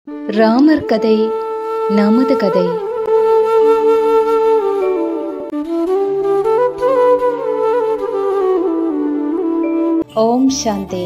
ராமர் கதை நமது கதை ஓம் சாந்தி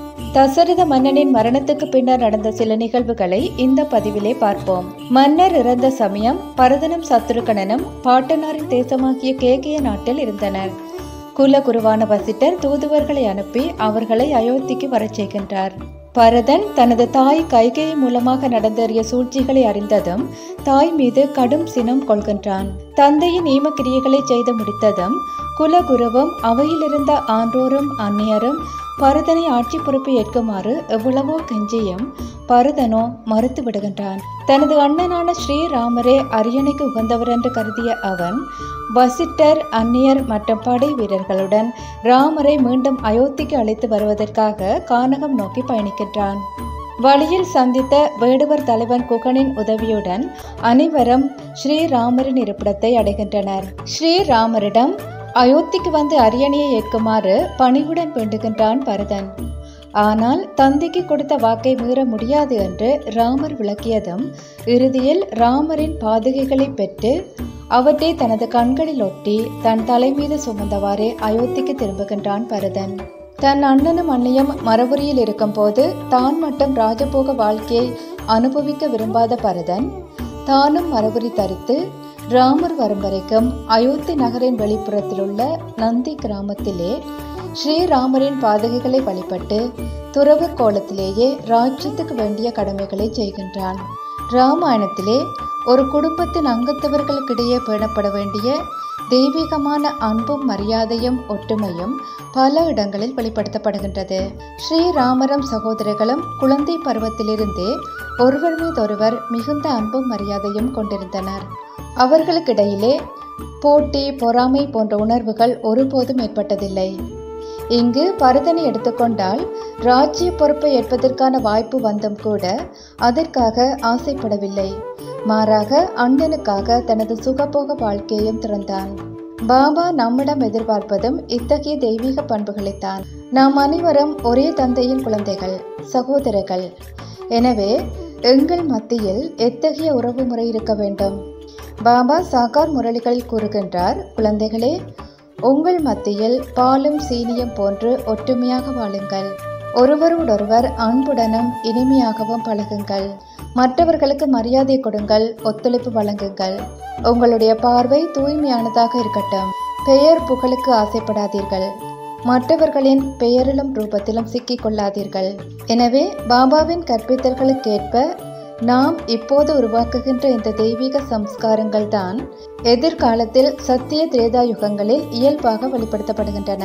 தசரத மன்னனின் மரணத்துக்கு பின்னர் நடந்த சில நிகழ்வுகளை இந்த பதிவிலே பார்ப்போம் மன்னர் இறந்த சமயம் பரதனும் சத்ருகணனும் பாட்டனாரின் தேசமாகிய கேகிய நாட்டில் இருந்தனர் குலகுருவான வசிட்டர் தூதுவர்களை அனுப்பி அவர்களை அயோத்திக்கு வரச் செய்கின்றார் பரதன் தனது தாய் கைகேயி மூலமாக நடந்தேறிய சூழ்ச்சிகளை அறிந்ததும் தாய் மீது கடும் சினம் கொள்கின்றான் தந்தையின் ஈமக்கிரியைகளை செய்து முடித்ததும் குலகுருவும் அவையிலிருந்த ஆன்றோரும் அந்நியரும் பரதனை ஆட்சி பொறுப்பை ஏற்குமாறு எவ்வளவோ கெஞ்சியும் பரதனோ மறுத்து விடுகின்றான் தனது அண்ணனான ஸ்ரீராமரே அரியணைக்கு உகந்தவர் என்று கருதிய அவன் வசிட்டர் அந்நியர் மற்றும் படை வீரர்களுடன் ராமரை மீண்டும் அயோத்திக்கு அழைத்து வருவதற்காக கானகம் நோக்கி பயணிக்கின்றான் வழியில் சந்தித்த வேடுவர் தலைவன் குகனின் உதவியுடன் அனைவரும் ஸ்ரீராமரின் இருப்பிடத்தை அடைகின்றனர் ஸ்ரீராமரிடம் அயோத்திக்கு வந்து அரியணையை ஏற்குமாறு பணிவுடன் வேண்டுகின்றான் பரதன் ஆனால் தந்தைக்கு கொடுத்த வாக்கை மீற முடியாது என்று ராமர் விளக்கியதும் இறுதியில் ராமரின் பாதுகைகளை பெற்று அவற்றை தனது கண்களில் ஒட்டி தன் தலை மீது சுமந்தவாறே அயோத்திக்கு திரும்புகின்றான் பரதன் தன் அண்ணனும் அண்ணியும் மரபுரியில் இருக்கும்போது தான் மட்டும் ராஜபோக வாழ்க்கையை அனுபவிக்க விரும்பாத பரதன் தானும் மரபுரி தரித்து ராமர் வரும் வரைக்கும் அயோத்தி நகரின் வெளிப்புறத்தில் உள்ள நந்தி கிராமத்திலே ஸ்ரீராமரின் பாதகைகளை வழிபட்டு துறவு கோலத்திலேயே ராஜ்யத்துக்கு வேண்டிய கடமைகளை செய்கின்றான் ராமாயணத்திலே ஒரு குடும்பத்தின் அங்கத்தவர்களுக்கிடையே பேணப்பட வேண்டிய தெய்வீகமான அன்பும் மரியாதையும் ஒற்றுமையும் பல இடங்களில் வெளிப்படுத்தப்படுகின்றது ஸ்ரீராமரம் சகோதரர்களும் குழந்தை பருவத்திலிருந்தே ஒருவர் மீதொருவர் மிகுந்த அன்பும் மரியாதையும் கொண்டிருந்தனர் அவர்களுக்கிடையிலே போட்டி பொறாமை போன்ற உணர்வுகள் ஒருபோதும் ஏற்பட்டதில்லை இங்கு பரதனை எடுத்துக்கொண்டால் ராஜ்ய பொறுப்பை ஏற்பதற்கான வாய்ப்பு வந்தும் கூட அதற்காக ஆசைப்படவில்லை மாறாக அண்ணனுக்காக தனது சுகபோக வாழ்க்கையையும் திறந்தான் பாபா நம்மிடம் எதிர்பார்ப்பதும் இத்தகைய தெய்வீக பண்புகளைத்தான் நாம் அனைவரும் ஒரே தந்தையின் குழந்தைகள் சகோதரர்கள் எனவே எங்கள் மத்தியில் எத்தகைய உறவு முறை இருக்க வேண்டும் பாபா சாகார் முரளிகளில் கூறுகின்றார் குழந்தைகளே உங்கள் மத்தியில் பாலும் சீனியும் போன்று ஒற்றுமையாக வாழுங்கள் ஒருவரோடொருவர் அன்புடனும் இனிமையாகவும் பழகுங்கள் மற்றவர்களுக்கு மரியாதை கொடுங்கள் ஒத்துழைப்பு வழங்குங்கள் உங்களுடைய பார்வை தூய்மையானதாக இருக்கட்டும் பெயர் புகழுக்கு ஆசைப்படாதீர்கள் மற்றவர்களின் பெயரிலும் ரூபத்திலும் சிக்கிக் கொள்ளாதீர்கள் எனவே பாபாவின் கற்பித்தல்களுக்கேற்ப நாம் இப்போது உருவாக்குகின்ற இந்த தெய்வீக சம்ஸ்காரங்கள் தான் எதிர்காலத்தில் சத்திய திரேதா யுகங்களில் இயல்பாக வெளிப்படுத்தப்படுகின்றன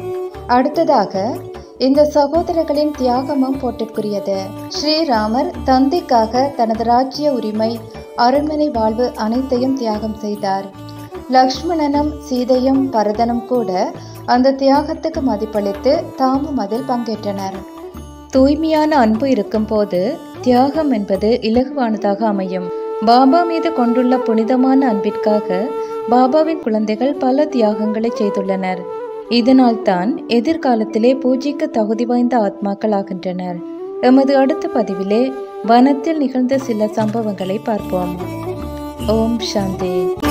அடுத்ததாக இந்த சகோதரர்களின் தியாகமும் போட்டிற்குரியது ஸ்ரீராமர் தந்தைக்காக தனது ராஜ்ய உரிமை அரண்மனை வாழ்வு அனைத்தையும் தியாகம் செய்தார் லக்ஷ்மணனும் சீதையும் பரதனும் கூட அந்த தியாகத்துக்கு மதிப்பளித்து தாமும் அதில் பங்கேற்றனர் தூய்மையான அன்பு இருக்கும்போது தியாகம் என்பது இலகுவானதாக அமையும் பாபா மீது கொண்டுள்ள புனிதமான அன்பிற்காக பாபாவின் குழந்தைகள் பல தியாகங்களை செய்துள்ளனர் இதனால்தான் எதிர்காலத்திலே பூஜைக்கு தகுதி வாய்ந்த ஆத்மாக்கள் ஆகின்றனர் எமது அடுத்த பதிவிலே வனத்தில் நிகழ்ந்த சில சம்பவங்களை பார்ப்போம் ஓம் சாந்தி